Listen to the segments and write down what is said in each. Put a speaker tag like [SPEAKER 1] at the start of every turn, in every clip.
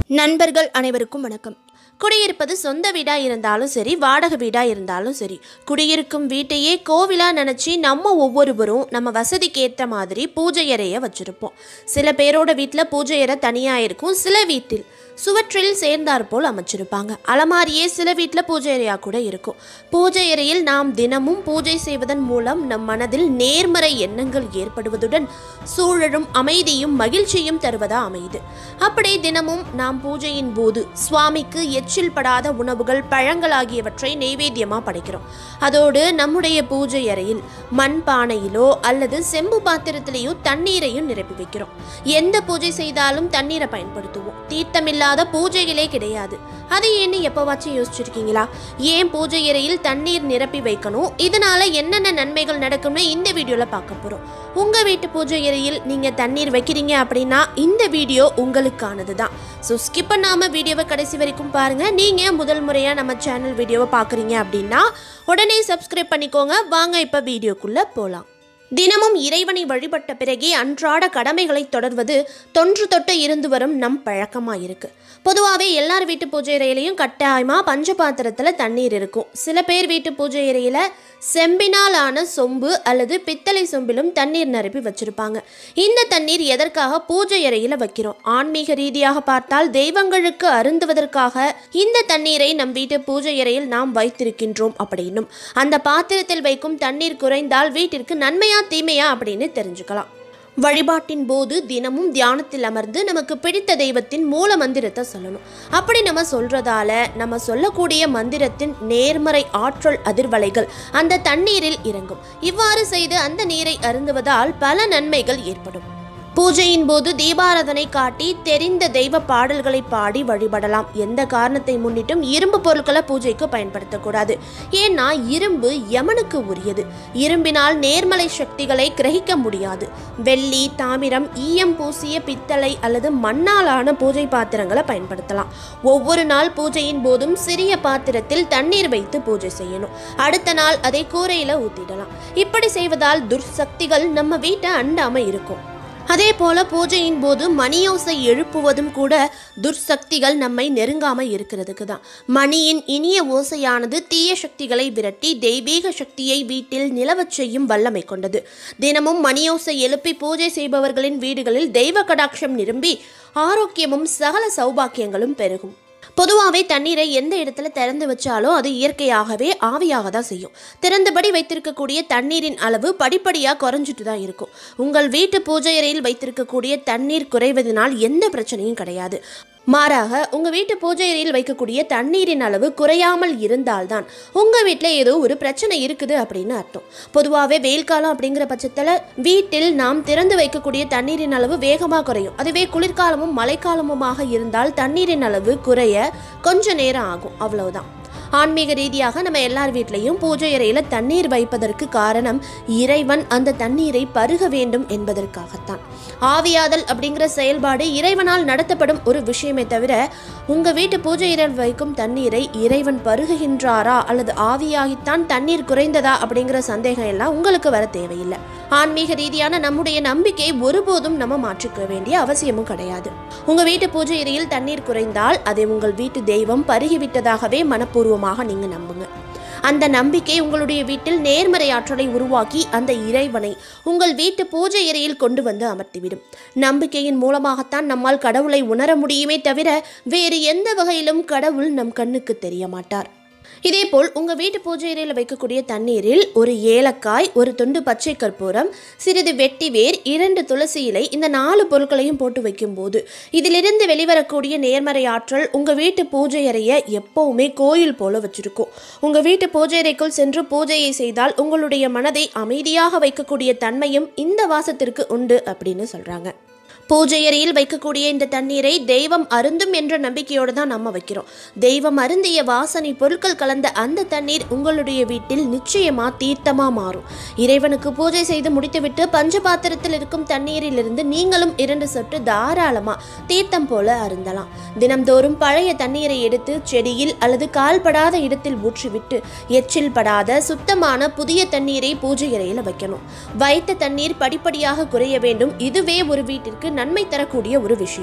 [SPEAKER 1] நண்பர்கள் அனைவருக்கும் வணக்கம் குடியிருப்பது சொந்த வீடாக இருந்தாலும் சரி வாடகை வீடாக இருந்தாலும் சரி குடியிருக்கும் வீட்டையே கோவிலாக நினச்சி நம்ம ஒவ்வொருவரும் நம்ம வசதிக்கு ஏற்ற மாதிரி பூஜை அறையை வச்சுருப்போம் சில பேரோட வீட்டில் பூஜை அறை தனியாக இருக்கும் சில வீட்டில் சுவற்றில் சேர்ந்தாற்போல் அமைச்சிருப்பாங்க அலமாரியே சில வீட்டில் பூஜை அறையாக கூட இருக்கும் பூஜை அறையில் நாம் தினமும் பூஜை செய்வதன் மூலம் நம் மனதில் நேர்மறை எண்ணங்கள் ஏற்படுவதுடன் சூழலும் அமைதியும் மகிழ்ச்சியும் தருவதா அமையுது அப்படி தினமும் நாம் பூஜையின் போது சுவாமிக்கு எச்சில் படாத உணவுகள் பழங்கள் ஆகியவற்றை நெய்வேத்தியமாக படைக்கிறோம் அதோடு நம்முடைய பூஜை அறையில் மண் பானையிலோ அல்லது செம்பு பாத்திரத்திலேயோ தண்ணீரையும் நிரப்பி வைக்கிறோம் எந்த பூஜை செய்தாலும் தண்ணீரை பயன்படுத்துவோம் தீர்த்தமில்லாத பூஜைகளே கிடையாது அது ஏன்னு எப்போவாச்சும் யோசிச்சிருக்கீங்களா ஏன் பூஜை அறையில் தண்ணீர் நிரப்பி வைக்கணும் இதனால என்னென்ன நன்மைகள் நடக்கும்னு இந்த வீடியோவில் பார்க்க போகிறோம் உங்கள் வீட்டு பூஜை அறையில் நீங்கள் தண்ணீர் வைக்கிறீங்க அப்படின்னா இந்த வீடியோ உங்களுக்கானது தான் ஸோ ஸ்கிப் பண்ணாமல் வீடியோவை கடைசி வரைக்கும் பாருங்கள் நீங்கள் முதல் முறையாக நம்ம சேனல் வீடியோவை பார்க்குறீங்க அப்படின்னா உடனே சப்ஸ்கிரைப் பண்ணிக்கோங்க வாங்க இப்போ வீடியோக்குள்ளே போகலாம் தினமும் இறைவனை வழிபட்ட பிறகே அன்றாட கடமைகளை தொடர்வது தொன்று தொட்டு இருந்து வரும் நம் பழக்கமாக இருக்கு பொதுவாகவே எல்லார் வீட்டு பூஜை அறையிலையும் கட்டாயமாக பஞ்ச பாத்திரத்தில் தண்ணீர் இருக்கும் சில பேர் வீட்டு பூஜை அறையில் செம்பினால் ஆன சொம்பு அல்லது பித்தளை சொம்பிலும் தண்ணீர் நிரப்பி வச்சிருப்பாங்க இந்த தண்ணீர் எதற்காக பூஜை அறையில் வைக்கிறோம் ஆன்மீக ரீதியாக பார்த்தால் தெய்வங்களுக்கு அருந்துவதற்காக இந்த தண்ணீரை நம் வீட்டு பூஜை அறையில் நாம் வைத்திருக்கின்றோம் அப்படின்னும் அந்த பாத்திரத்தில் வைக்கும் தண்ணீர் குறைந்தால் வீட்டிற்கு நன்மையா தீமையா அப்படின்னு தெரிஞ்சுக்கலாம் வழிபாட்டின் போது தினமும் தியானத்தில் அமர்ந்து நமக்கு பிடித்த தெய்வத்தின் மூல மந்திரத்தை சொல்லணும் அப்படி நம்ம சொல்றதால நம்ம சொல்லக்கூடிய மந்திரத்தின் நேர்மறை ஆற்றல் அதிர்வலைகள் அந்த தண்ணீரில் இறங்கும் இவ்வாறு செய்து அந்த நீரை அருந்துவதால் பல நன்மைகள் ஏற்படும் பூஜையின் போது தீபாராதனை காட்டி தெரிந்த தெய்வ பாடல்களை பாடி வழிபடலாம் எந்த காரணத்தை முன்னிட்டும் இரும்பு பொருட்களை பூஜைக்கு பயன்படுத்தக்கூடாது ஏன்னா இரும்பு யமனுக்கு உரியது இரும்பினால் நேர்மலை சக்திகளை கிரகிக்க முடியாது வெள்ளி தாமிரம் ஈயம் பூசிய பித்தளை அல்லது மண்ணாலான பூஜை பாத்திரங்களை பயன்படுத்தலாம் ஒவ்வொரு நாள் பூஜையின் போதும் சிறிய பாத்திரத்தில் தண்ணீர் வைத்து பூஜை செய்யணும் அடுத்த நாள் அதை கூரையில ஊத்திடலாம் இப்படி செய்வதால் துர்சக்திகள் நம்ம வீட்டை அண்டாம இருக்கும் அதே போல பூஜையின் போது மணியோசை எழுப்புவதும் கூட துர்சக்திகள் நம்மை நெருங்காம இருக்கிறதுக்கு தான் மணியின் இனிய ஓசையானது தீய சக்திகளை விரட்டி தெய்வீக சக்தியை வீட்டில் நிலவச் செய்யும் வல்லமை கொண்டது தினமும் மணியோசை எழுப்பி பூஜை செய்பவர்களின் வீடுகளில் தெய்வ கடாட்சம் நிரம்பி ஆரோக்கியமும் சகல சௌபாக்கியங்களும் பெருகும் பொதுவாகவே தண்ணீரை எந்த இடத்துல திறந்து வச்சாலும் அது இயற்கையாகவே ஆவியாக தான் செய்யும் திறந்தபடி வைத்திருக்கக்கூடிய தண்ணீரின் அளவு படிப்படியாக குறைஞ்சிட்டு தான் இருக்கும் உங்கள் வீட்டு பூஜை அறையில் வைத்திருக்கக்கூடிய தண்ணீர் குறைவதனால் எந்த பிரச்சனையும் கிடையாது மாறாக உங்கள் வீட்டு பூஜை அறையில் வைக்கக்கூடிய தண்ணீரின் அளவு குறையாமல் இருந்தால்தான் உங்கள் வீட்டில் ஏதோ ஒரு பிரச்சனை இருக்குது அப்படின்னு அர்த்தம் பொதுவாகவே வெயில் காலம் அப்படிங்கிற பட்சத்தில் வீட்டில் நாம் திறந்து வைக்கக்கூடிய தண்ணீரின் அளவு வேகமாக குறையும் அதுவே குளிர்காலமும் மழைக்காலமுமாக இருந்தால் தண்ணீரின் அளவு குறைய கொஞ்ச நேரம் ஆகும் அவ்வளவுதான் ஆன்மீக ரீதியாக நம்ம எல்லார் வீட்லேயும் பூஜை அறையில் தண்ணீர் வைப்பதற்கு காரணம் இறைவன் அந்த தண்ணீரை பருக வேண்டும் என்பதற்காகத்தான் ஆவியாதல் அப்படிங்கிற செயல்பாடு இறைவனால் நடத்தப்படும் ஒரு விஷயமே தவிர உங்கள் வீட்டு பூஜை அறையில் வைக்கும் தண்ணீரை இறைவன் பருகுகின்றாரா அல்லது ஆவியாகித்தான் தண்ணீர் குறைந்ததா அப்படிங்கிற சந்தேகம் எல்லாம் உங்களுக்கு வர தேவையில்லை ஆன்மீக ரீதியான நம்முடைய நம்பிக்கையை ஒருபோதும் நம்ம மாற்றிக்க வேண்டிய அவசியமும் கிடையாது உங்க வீட்டு பூஜை அறையில் தண்ணீர் குறைந்தால் அதை உங்கள் வீட்டு தெய்வம் பருகிவிட்டதாகவே மனப்பூர்வமாக நீங்க நம்புங்க அந்த நம்பிக்கை உங்களுடைய வீட்டில் நேர்மறை ஆற்றலை உருவாக்கி அந்த இறைவனை உங்கள் வீட்டு பூஜை அறையில் கொண்டு வந்து அமர்த்திவிடும் நம்பிக்கையின் மூலமாகத்தான் நம்மால் கடவுளை உணர முடியுமே தவிர வேறு எந்த வகையிலும் கடவுள் நம் கண்ணுக்கு தெரிய மாட்டார் இதேபோல் உங்கள் வீட்டு பூஜை அறையில் வைக்கக்கூடிய தண்ணீரில் ஒரு ஏலக்காய் ஒரு துண்டு பச்சை கற்பூரம் சிறிது வெட்டி வேர் இரண்டு துளசி இலை இந்த நாலு பொருட்களையும் போட்டு வைக்கும்போது இதிலிருந்து வெளிவரக்கூடிய நேர்மறை ஆற்றல் உங்கள் வீட்டு பூஜை அறையை எப்போவுமே கோயில் போல வச்சிருக்கும் உங்கள் வீட்டு பூஜை அறைக்குள் சென்று பூஜையை செய்தால் உங்களுடைய மனதை அமைதியாக வைக்கக்கூடிய தன்மையும் இந்த வாசத்திற்கு உண்டு அப்படின்னு சொல்கிறாங்க பூஜை அறையில் வைக்கக்கூடிய இந்த தண்ணீரை தெய்வம் அருந்தும் என்ற நம்பிக்கையோடு தான் நம்ம வைக்கிறோம் தெய்வம் அருந்திய வாசனை பொருட்கள் கலந்த அந்த தண்ணீர் உங்களுடைய வீட்டில் நிச்சயமா தீர்த்தமா மாறும் இறைவனுக்கு பூஜை செய்து முடித்துவிட்டு பஞ்ச பாத்திரத்தில் இருக்கும் தண்ணீரிலிருந்து நீங்களும் இரண்டு சொட்டு தாராளமா தீர்த்தம் போல அருந்தலாம் தினம்தோறும் பழைய தண்ணீரை எடுத்து செடியில் அல்லது கால்படாத இடத்தில் ஊற்றிவிட்டு எச்சில் படாத சுத்தமான புதிய தண்ணீரை பூஜை அறையில் வைக்கணும் வைத்த தண்ணீர் படிப்படியாக குறைய வேண்டும் இதுவே ஒரு வீட்டிற்கு நன்மை தரக்கூடிய ஒரு விஷயம்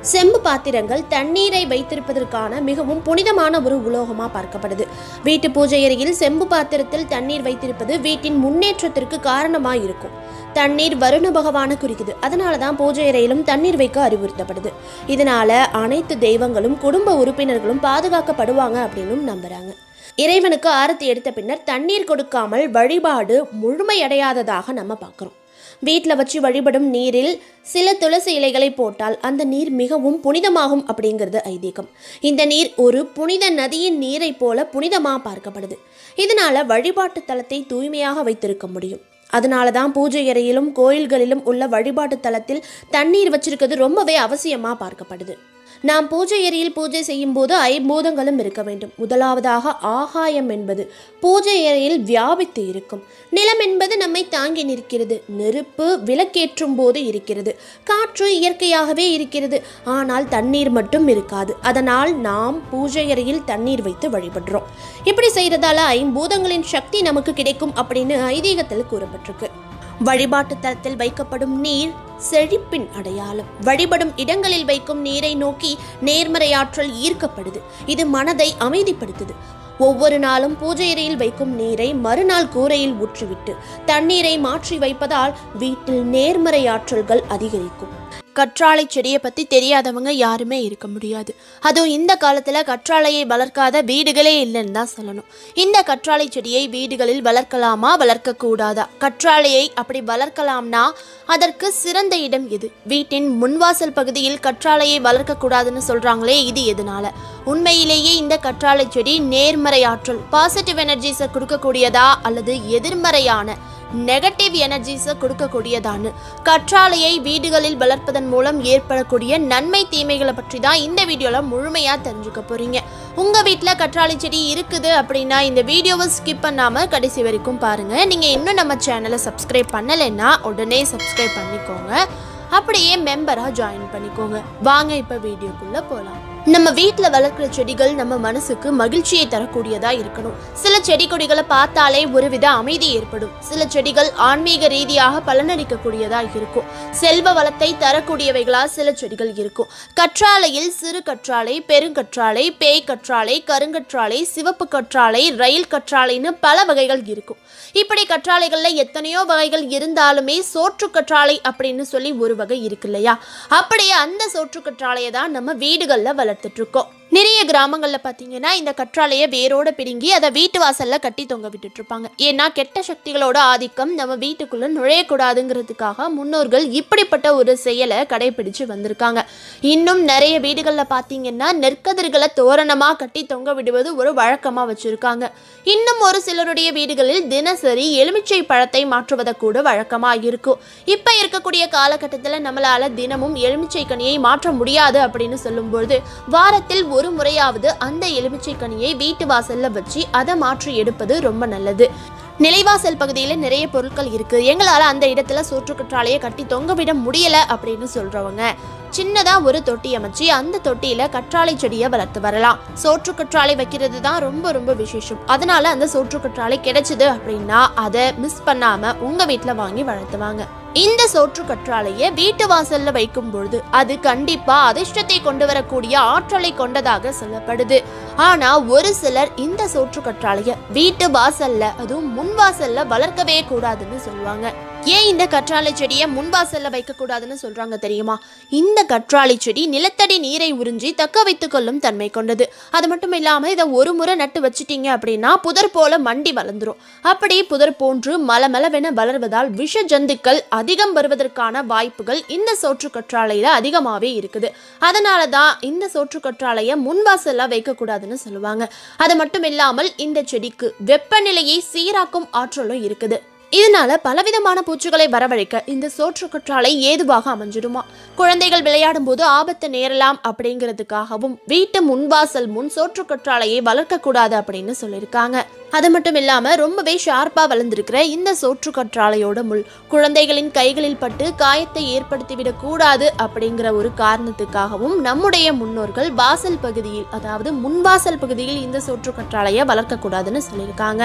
[SPEAKER 1] செம்பு பாத்திரங்கள் தண்ணீரை வைத்திருப்பதற்கான மிகவும் புனிதமான ஒரு உலோகமா பார்க்கப்படுது வீட்டு பூஜை அறையில் செம்பு பாத்திரத்தில் தண்ணீர் வைத்திருப்பது வீட்டின் முன்னேற்றத்திற்கு காரணமா இருக்கும் தண்ணீர் வருண பகவானை குறிக்குது அதனால தான் பூஜை அறையிலும் தண்ணீர் வைக்க அறிவுறுத்தப்படுது இதனால அனைத்து தெய்வங்களும் குடும்ப உறுப்பினர்களும் பாதுகாக்கப்படுவாங்க அப்படின்னும் நம்புறாங்க இறைவனுக்கு ஆரத்தி எடுத்த பின்னர் தண்ணீர் கொடுக்காமல் வழிபாடு முழுமையடையாததாக நம்ம பார்க்குறோம் வீட்டில் வச்சு வழிபடும் நீரில் சில துளசி இலைகளை போட்டால் அந்த நீர் மிகவும் புனிதமாகும் அப்படிங்கிறது ஐதீகம் இந்த நீர் ஒரு புனித நதியின் நீரை போல புனிதமாக பார்க்கப்படுது இதனால வழிபாட்டு தலத்தை தூய்மையாக வைத்திருக்க முடியும் அதனால தான் பூஜை அறையிலும் கோயில்களிலும் உள்ள வழிபாட்டு தலத்தில் தண்ணீர் வச்சிருக்கிறது ரொம்பவே அவசியமாக பார்க்கப்படுது நாம் பூஜை அறையில் பூஜை செய்யும் போது ஐம்பூதங்களும் இருக்க வேண்டும் முதலாவதாக ஆகாயம் என்பது பூஜை அறையில் வியாபித்து இருக்கும் நிலம் என்பது நம்மை தாங்கி நிற்கிறது நெருப்பு விளக்கேற்றும் போது இருக்கிறது காற்று இயற்கையாகவே இருக்கிறது ஆனால் தண்ணீர் மட்டும் இருக்காது அதனால் நாம் பூஜை அறையில் தண்ணீர் வைத்து வழிபடுறோம் இப்படி செய்யறதால ஐம்பூதங்களின் சக்தி நமக்கு கிடைக்கும் அப்படின்னு ஐதீகத்தில் கூறப்பட்டிருக்கு வழிபாட்டு தலத்தில் வைக்கப்படும் நீர் செழிப்பின் அடையாளம் வழிபடும் இடங்களில் வைக்கும் நீரை நோக்கி நேர்மறையாற்றல் ஈர்க்கப்படுது இது மனதை அமைதிப்படுத்துது ஒவ்வொரு நாளும் பூஜை அறையில் வைக்கும் நீரை மறுநாள் கூரையில் ஊற்றிவிட்டு தண்ணீரை மாற்றி வைப்பதால் வீட்டில் நேர்மறை ஆற்றல்கள் அதிகரிக்கும் கற்றாழை செடியை பற்றி தெரியாதவங்க யாருமே இருக்க முடியாது அதுவும் இந்த காலத்தில் கற்றாழையை வளர்க்காத வீடுகளே இல்லைன்னு தான் சொல்லணும் இந்த கற்றாழை செடியை வீடுகளில் வளர்க்கலாமா வளர்க்கக்கூடாதா கற்றாழையை அப்படி வளர்க்கலாம்னா அதற்கு சிறந்த இடம் எது வீட்டின் முன்வாசல் பகுதியில் கற்றாழையை வளர்க்கக்கூடாதுன்னு சொல்கிறாங்களே இது எதனால உண்மையிலேயே இந்த கற்றாழை செடி நேர்மறை ஆற்றல் பாசிட்டிவ் எனர்ஜிஸை கொடுக்கக்கூடியதா அல்லது எதிர்மறையான நெகட்டிவ் எனர்ஜிஸை கொடுக்கக்கூடியதான்னு கற்றாழையை வீடுகளில் வளர்ப்பதன் மூலம் ஏற்படக்கூடிய நன்மை தீமைகளை பற்றி தான் இந்த வீடியோவில் முழுமையாக தெரிஞ்சுக்க போகிறீங்க உங்கள் வீட்டில் கற்றாழை செடி இருக்குது அப்படின்னா இந்த வீடியோவை ஸ்கிப் பண்ணாமல் கடைசி வரைக்கும் பாருங்கள் நீங்கள் இன்னும் நம்ம சேனலை சப்ஸ்கிரைப் பண்ணலைன்னா உடனே சப்ஸ்கிரைப் பண்ணிக்கோங்க அப்படியே மெம்பராக ஜாயின் பண்ணிக்கோங்க வாங்க இப்போ வீடியோக்குள்ளே போகலாம் நம்ம வீட்டில் வளர்க்குற செடிகள் நம்ம மனசுக்கு மகிழ்ச்சியை தரக்கூடியதா இருக்கணும் சில செடி கொடிகளை பார்த்தாலே ஒருவித அமைதி ஏற்படும் சில செடிகள் ஆன்மீக ரீதியாக பலனளிக்கக்கூடியதா இருக்கும் செல்வ வளத்தை தரக்கூடியவைகளா சில செடிகள் இருக்கும் கற்றாழையில் சிறு கற்றாழை பெருங்கற்றாழை பேய் கற்றாழை கருங்கற்றாழை சிவப்பு கற்றாழை ரயில் கற்றாழைன்னு பல வகைகள் இருக்கும் இப்படி கற்றாழைகள்ல எத்தனையோ வகைகள் இருந்தாலுமே சோற்று கற்றாழை அப்படின்னு சொல்லி ஒரு வகை இருக்கு இல்லையா அப்படியே அந்த சோற்று கற்றாழையை தான் நம்ம வீடுகளில் வளர்த்துட்டு இருக்கோம் நிறைய கிராமங்களில் பார்த்தீங்கன்னா இந்த கற்றாழையை வேரோட பிடுங்கி அதை வீட்டு வாசல்ல கட்டி தொங்க விட்டுட்டு இருப்பாங்க ஏன்னா கெட்ட சக்திகளோட ஆதிக்கம் நம்ம வீட்டுக்குள்ள நுழையக்கூடாதுங்கிறதுக்காக முன்னோர்கள் இப்படிப்பட்ட ஒரு செயலை கடைபிடிச்சு வந்திருக்காங்க இன்னும் நிறைய வீடுகளில் பார்த்தீங்கன்னா நெற்கதிர்களை தோரணமாக கட்டி தொங்க விடுவது ஒரு வழக்கமாக வச்சிருக்காங்க இன்னும் ஒரு சிலருடைய வீடுகளில் தினசரி எலுமிச்சை பழத்தை மாற்றுவதை கூட வழக்கமாக இருக்கும் இப்போ இருக்கக்கூடிய காலகட்டத்தில் நம்மளால தினமும் எலுமிச்சை கனியை மாற்ற முடியாது அப்படின்னு சொல்லும்பொழுது வாரத்தில் ஒரு முறையாவது அந்த எலுமிச்சை கனியை வீட்டு வாசல்ல வச்சு அதை மாற்றி எடுப்பது ரொம்ப நல்லது நிலைவாசல் பகுதியில் நிறைய பொருட்கள் இருக்கு எங்களால் அந்த இடத்துல சோற்றுக்கற்றாழையை கட்டி தொங்க விட முடியல அப்படின்னு சொல்றவங்க சின்னதா ஒரு தொட்டி அமைச்சு அந்த தொட்டியில கற்றாழை செடியை வளர்த்து வரலாம் சோற்று கற்றாழை வைக்கிறது தான் ரொம்ப ரொம்ப விசேஷம் அதனால அந்த சோற்று கற்றாழை கிடைச்சது அப்படின்னா அதை மிஸ் பண்ணாம உங்க வீட்டில் வாங்கி வளர்த்துவாங்க இந்த சோற்று கற்றாழையை வீட்டு வாசல்ல வைக்கும் பொழுது அது கண்டிப்பா அதிர்ஷ்டத்தை கொண்டு வரக்கூடிய ஆற்றலை கொண்டதாக சொல்லப்படுது ஆனா ஒரு சிலர் இந்த சோற்று கற்றாழைய வீட்டு வாசல்ல அதுவும் முன் வாசல்ல வளர்க்கவே கூடாதுன்னு சொல்லுவாங்க ஏன் இந்த கற்றாழை செடியை முன்வாசல்ல வைக்க கூடாதுன்னு சொல்றாங்க தெரியுமா இந்த கற்றாழை செடி நிலத்தடி நீரை உறிஞ்சி தக்க வைத்துக் கொள்ளும் தன்மை கொண்டது அது மட்டும் இல்லாம இதை ஒரு முறை நட்டு வச்சிட்டீங்க அப்படின்னா புதர் போல மண்டி வளர்ந்துரும் அப்படி புதர் போன்று மலமளவென வளர்வதால் விஷ ஜந்துக்கள் அதிகம் வருவதற்கான வாய்ப்புகள் இந்த சோற்று கற்றாழையில அதிகமாவே இருக்குது அதனால தான் இந்த சோற்று கற்றாழையை முன்வாசல்ல வைக்கக்கூடாதுன்னு சொல்லுவாங்க அது மட்டும் இல்லாமல் இந்த செடிக்கு வெப்பநிலையை சீராக்கும் ஆற்றலும் இருக்குது இதனால பலவிதமான பூச்சிகளை வரவழைக்க இந்த சோற்று கற்றாழை ஏதுவாக அமைஞ்சிடுமா குழந்தைகள் விளையாடும் போது ஆபத்து நேரலாம் அப்படிங்கிறதுக்காகவும் வீட்டு முன்வாசல் முன் சோற்று கற்றாழையை வளர்க்கக்கூடாது அப்படின்னு சொல்லியிருக்காங்க அது மட்டும் இல்லாம ரொம்பவே ஷார்ப்பா வளர்ந்திருக்கிற இந்த சோற்று கற்றாழையோட முள் குழந்தைகளின் கைகளில் பட்டு காயத்தை ஏற்படுத்திவிடக் கூடாது அப்படிங்கிற ஒரு காரணத்துக்காகவும் நம்முடைய முன்னோர்கள் வாசல் பகுதியில் அதாவது முன்வாசல் பகுதியில் இந்த சோற்று கற்றாழையை வளர்க்கக்கூடாதுன்னு சொல்லியிருக்காங்க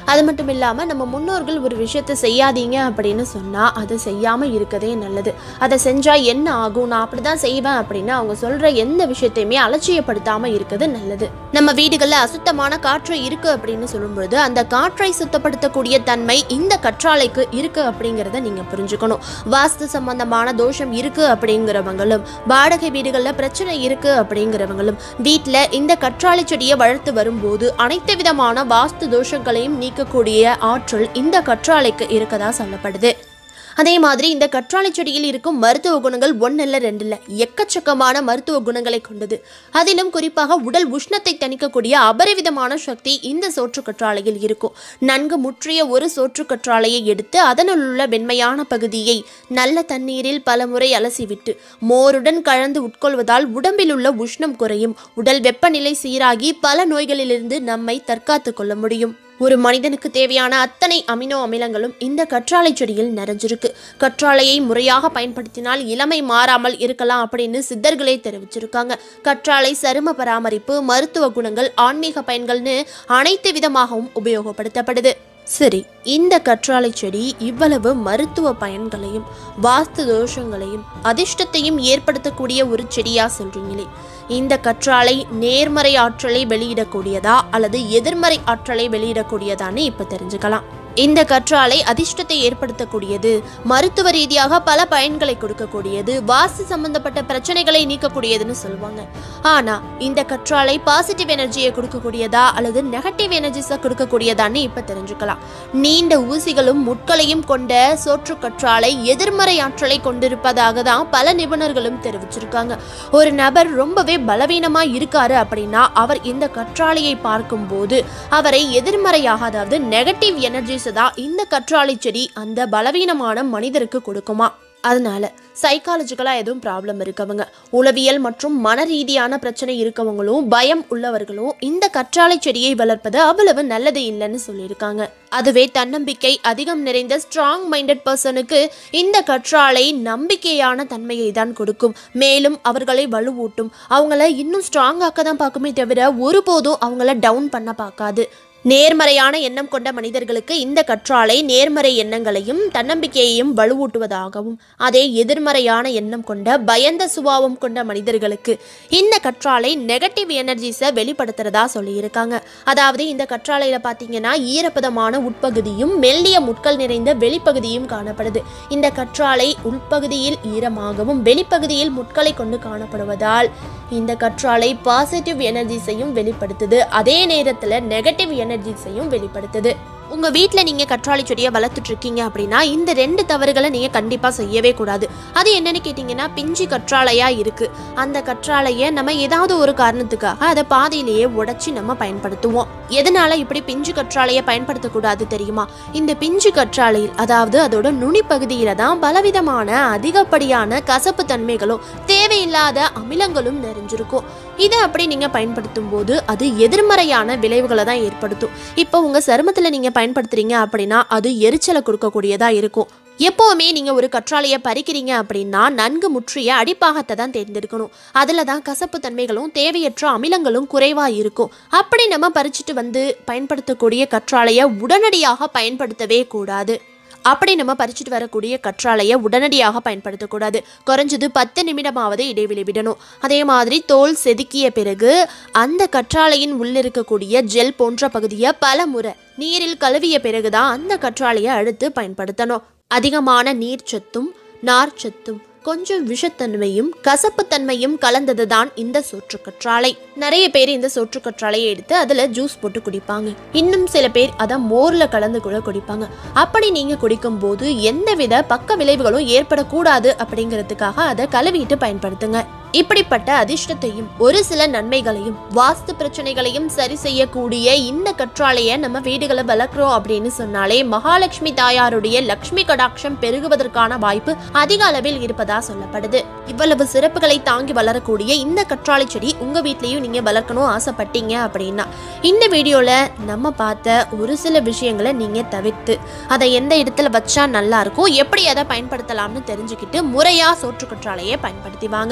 [SPEAKER 1] அது மட்டும் இல்லாமல் நம்ம முன்னோர்கள் ஒரு விஷயத்தை செய்யாதீங்க அப்படின்னு சொன்னால் அதை செய்யாமல் இருக்கதே நல்லது அதை செஞ்சால் என்ன ஆகும் நான் அப்படி தான் செய்வேன் அப்படின்னு அவங்க சொல்கிற எந்த விஷயத்தையுமே அலட்சியப்படுத்தாமல் இருக்கிறது நல்லது நம்ம வீடுகளில் அசுத்தமான காற்று இருக்கு அப்படின்னு சொல்லும்பொழுது அந்த காற்றை சுத்தப்படுத்தக்கூடிய தன்மை இந்த கற்றாழைக்கு இருக்கு அப்படிங்கிறத நீங்கள் புரிஞ்சுக்கணும் வாஸ்து சம்பந்தமான தோஷம் இருக்கு அப்படிங்கிறவங்களும் வாடகை வீடுகளில் பிரச்சனை இருக்கு அப்படிங்கிறவங்களும் வீட்டில் இந்த கற்றாழை செடியை வளர்த்து வரும்போது அனைத்து விதமான வாஸ்து தோஷங்களையும் நீக்கக்கூடிய ஆற்றல் இந்த கற்றாழைக்கு இருக்கதா சொல்லப்படுது அதே மாதிரி இந்த கற்றாழை செடியில் இருக்கும் மருத்துவ குணங்கள் ஒன்று இல்லை ரெண்டு இல்லை எக்கச்சக்கமான மருத்துவ குணங்களை கொண்டது அதிலும் குறிப்பாக உடல் உஷ்ணத்தை தணிக்கக்கூடிய அபரிவிதமான சக்தி இந்த சோற்று கற்றாழையில் இருக்கும் நன்கு முற்றிய ஒரு சோற்று கற்றாழையை எடுத்து அதனுள் உள்ள வெண்மையான பகுதியை நல்ல தண்ணீரில் பலமுறை அலசிவிட்டு மோருடன் கலந்து உட்கொள்வதால் உடம்பில் உள்ள உஷ்ணம் குறையும் உடல் வெப்பநிலை சீராகி பல நோய்களிலிருந்து நம்மை தற்காத்து கொள்ள முடியும் ஒரு மனிதனுக்கு தேவையான அத்தனை அமினோ அமிலங்களும் இந்த கற்றாழை செடியில் நிறைஞ்சிருக்கு கற்றாழையை முறையாக பயன்படுத்தினால் இளமை மாறாமல் இருக்கலாம் அப்படின்னு சித்தர்களே தெரிவிச்சிருக்காங்க கற்றாழை சரும பராமரிப்பு மருத்துவ குணங்கள் ஆன்மீக பயன்கள்னு அனைத்து விதமாகவும் உபயோகப்படுத்தப்படுது சரி இந்த கற்றாழை செடி இவ்வளவு மருத்துவ பயன்களையும் வாஸ்து தோஷங்களையும் அதிர்ஷ்டத்தையும் ஏற்படுத்தக்கூடிய ஒரு செடியா சொல்றீங்களே இந்த கற்றாழை நேர்மறை ஆற்றலை வெளியிடக்கூடியதா அல்லது எதிர்மறை ஆற்றலை வெளியிடக்கூடியதான்னு இப்ப தெரிஞ்சுக்கலாம் இந்த கற்றாழை அதிர்ஷ்டத்தை ஏற்படுத்தக்கூடியது மருத்துவ ரீதியாக பல பயன்களை கொடுக்கக்கூடியது வாஸ்து சம்பந்தப்பட்ட பிரச்சனைகளை நீக்கக்கூடியதுன்னு சொல்லுவாங்க ஆனா இந்த கற்றாழை பாசிட்டிவ் எனர்ஜியை கொடுக்கக்கூடியதா அல்லது நெகட்டிவ் எனர்ஜிஸை கொடுக்கக்கூடியதான்னு இப்ப தெரிஞ்சுக்கலாம் நீண்ட ஊசிகளும் முட்களையும் கொண்ட சோற்று கற்றாழை எதிர்மறை ஆற்றலை கொண்டிருப்பதாக தான் பல நிபுணர்களும் தெரிவிச்சிருக்காங்க ஒரு நபர் ரொம்பவே பலவீனமா இருக்காரு அப்படின்னா அவர் இந்த கற்றாழையை பார்க்கும்போது அவரை எதிர்மறையாக அதாவது நெகட்டிவ் எனர்ஜிஸ் தான் இந்த கற்றாழை செடி அந்த பலவீனமான மனிதருக்கு கொடுக்குமா அதனால சைக்காலஜிக்கலாக எதுவும் ப்ராப்ளம் இருக்கவங்க உளவியல் மற்றும் மன ரீதியான பிரச்சனை இருக்கவங்களும் பயம் உள்ளவர்களும் இந்த கற்றாழை செடியை வளர்ப்பது அவ்வளவு நல்லது இல்லைன்னு சொல்லியிருக்காங்க அதுவே தன்னம்பிக்கை அதிகம் நிறைந்த ஸ்ட்ராங் மைண்டட் பர்சனுக்கு இந்த கற்றாழை நம்பிக்கையான தன்மையை தான் கொடுக்கும் மேலும் அவர்களை வலுவூட்டும் அவங்கள இன்னும் ஸ்ட்ராங் ஆக்க தான் பார்க்குமே தவிர ஒருபோதும் அவங்கள டவுன் பண்ண பார்க்காது நேர்மறையான எண்ணம் கொண்ட மனிதர்களுக்கு இந்த கற்றாழை நேர்மறை எண்ணங்களையும் தன்னம்பிக்கையையும் வலுவூட்டுவதாகவும் அதே எதிர்மறையான எண்ணம் கொண்ட பயந்த சுபாவம் கொண்ட மனிதர்களுக்கு இந்த கற்றாழை நெகட்டிவ் எனர்ஜிஸை வெளிப்படுத்துறதா சொல்லியிருக்காங்க அதாவது இந்த கற்றாழையில பார்த்தீங்கன்னா ஈரப்பதமான உட்பகுதியும் மெல்லிய முட்கள் நிறைந்த வெளிப்பகுதியும் காணப்படுது இந்த கற்றாழை உள்பகுதியில் ஈரமாகவும் வெளிப்பகுதியில் முட்களை கொண்டு காணப்படுவதால் இந்த கற்றாழை பாசிட்டிவ் எனர்ஜிஸையும் வெளிப்படுத்துது அதே நேரத்தில் நெகட்டிவ் எனர்ஜிஸையும் வெளிப்படுத்துது உங்க வீட்டில் நீங்க கற்றாழை செடியை வளர்த்துட்டு இருக்கீங்க அப்படின்னா இந்த ரெண்டு தவறுகளை நீங்க கண்டிப்பா செய்யவே கூடாது அது என்னன்னு கேட்டிங்கன்னா பிஞ்சு கற்றாழையா இருக்கு அந்த கற்றாழையை நம்ம ஏதாவது ஒரு காரணத்துக்காக அதை பாதியிலேயே உடைச்சி நம்ம பயன்படுத்துவோம் எதனால இப்படி பிஞ்சு கற்றாழையை பயன்படுத்தக்கூடாது தெரியுமா இந்த பிஞ்சு கற்றாழையில் அதாவது அதோட நுனி பகுதியில தான் பலவிதமான அதிகப்படியான கசப்பு தன்மைகளும் தேவையில்லாத அமிலங்களும் நிறைஞ்சிருக்கும் இதை அப்படி நீங்க பயன்படுத்தும் போது அது எதிர்மறையான விளைவுகளை தான் ஏற்படுத்தும் இப்போ உங்க சருமத்துல நீங்க பயன்படுத்துறீங்க அப்படின்னா அது எரிச்சலை கொடுக்கக்கூடியதா இருக்கும் எப்போவுமே நீங்கள் ஒரு கற்றாழையை பறிக்கிறீங்க அப்படின்னா நன்கு முற்றிய அடிப்பாகத்தை தான் தேர்ந்தெடுக்கணும் அதில் தான் கசப்பு தன்மைகளும் தேவையற்ற அமிலங்களும் குறைவாக இருக்கும் அப்படி நம்ம பறிச்சுட்டு வந்து பயன்படுத்தக்கூடிய கற்றாழையை உடனடியாக பயன்படுத்தவே கூடாது அப்படி நம்ம பறிச்சுட்டு வரக்கூடிய கற்றாழையை உடனடியாக பயன்படுத்தக்கூடாது குறைஞ்சது பத்து நிமிடமாவது இடைவெளி விடணும் அதே மாதிரி தோல் செதுக்கிய பிறகு அந்த கற்றாழையின் உள்ளிருக்கக்கூடிய ஜெல் போன்ற பகுதியை பல முறை நீரில் கழுவிய பிறகுதான் அந்த கற்றாழையை அடுத்து பயன்படுத்தணும் அதிகமான நீர்ச்சத்தும் நார்ச்சத்தும் கொஞ்சம் விஷத்தன்மையும் கசப்புத்தன்மையும் கலந்தது தான் இந்த சோற்று கற்றாழை நிறைய பேர் இந்த சோற்று கற்றாழையை எடுத்து அதில் ஜூஸ் போட்டு குடிப்பாங்க இன்னும் சில பேர் அதை மோரில் கலந்து கூட குடிப்பாங்க அப்படி நீங்கள் குடிக்கும்போது எந்தவித பக்க விளைவுகளும் ஏற்படக்கூடாது அப்படிங்கிறதுக்காக அதை கழுவிட்டு பயன்படுத்துங்க இப்படிப்பட்ட அதிர்ஷ்டத்தையும் ஒரு சில நன்மைகளையும் வாஸ்து பிரச்சனைகளையும் சரி செய்யக்கூடிய இந்த கற்றாழையை நம்ம வீடுகளை வளர்க்குறோம் அப்படின்னு சொன்னாலே மகாலட்சுமி தாயாருடைய லக்ஷ்மி கடாட்சம் பெருகுவதற்கான வாய்ப்பு அதிக அளவில் இருப்பதா சொல்லப்படுது இவ்வளவு சிறப்புகளை தாங்கி வளரக்கூடிய இந்த கற்றாழை செடி உங்க வீட்லயும் நீங்க வளர்க்கணும் ஆசைப்பட்டீங்க அப்படின்னா இந்த வீடியோல நம்ம பார்த்த ஒரு சில விஷயங்களை நீங்க தவிர்த்து அதை எந்த இடத்துல வச்சா நல்லா இருக்கும் எப்படி அதை பயன்படுத்தலாம்னு தெரிஞ்சுக்கிட்டு முறையா சோற்று கற்றாழையை பயன்படுத்தி வாங்க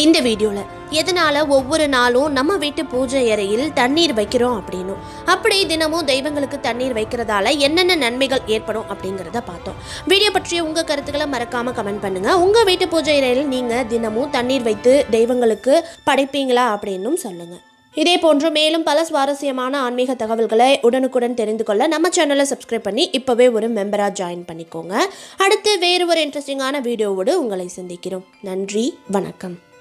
[SPEAKER 1] இந்த வீடியோவில் எதனால ஒவ்வொரு நாளும் நம்ம வீட்டு பூஜை அறையில் தண்ணீர் வைக்கிறோம் அப்படின்னும் அப்படி தினமும் தெய்வங்களுக்கு தண்ணீர் வைக்கிறதால என்னென்ன நன்மைகள் ஏற்படும் அப்படிங்கிறத பார்த்தோம் வீடியோ பற்றிய உங்கள் கருத்துக்களை மறக்காம கமெண்ட் பண்ணுங்க உங்க வீட்டு பூஜை அறையில் நீங்க தினமும் தண்ணீர் வைத்து தெய்வங்களுக்கு படைப்பீங்களா அப்படின்னும் சொல்லுங்க இதே போன்று மேலும் பல சுவாரஸ்யமான ஆன்மீக தகவல்களை உடனுக்குடன் தெரிந்து கொள்ள நம்ம சேனலை சப்ஸ்கிரைப் பண்ணி இப்போவே ஒரு மெம்பராக ஜாயின் பண்ணிக்கோங்க அடுத்து வேறு ஒரு இன்ட்ரெஸ்டிங்கான வீடியோவோடு உங்களை சந்திக்கிறோம் நன்றி வணக்கம்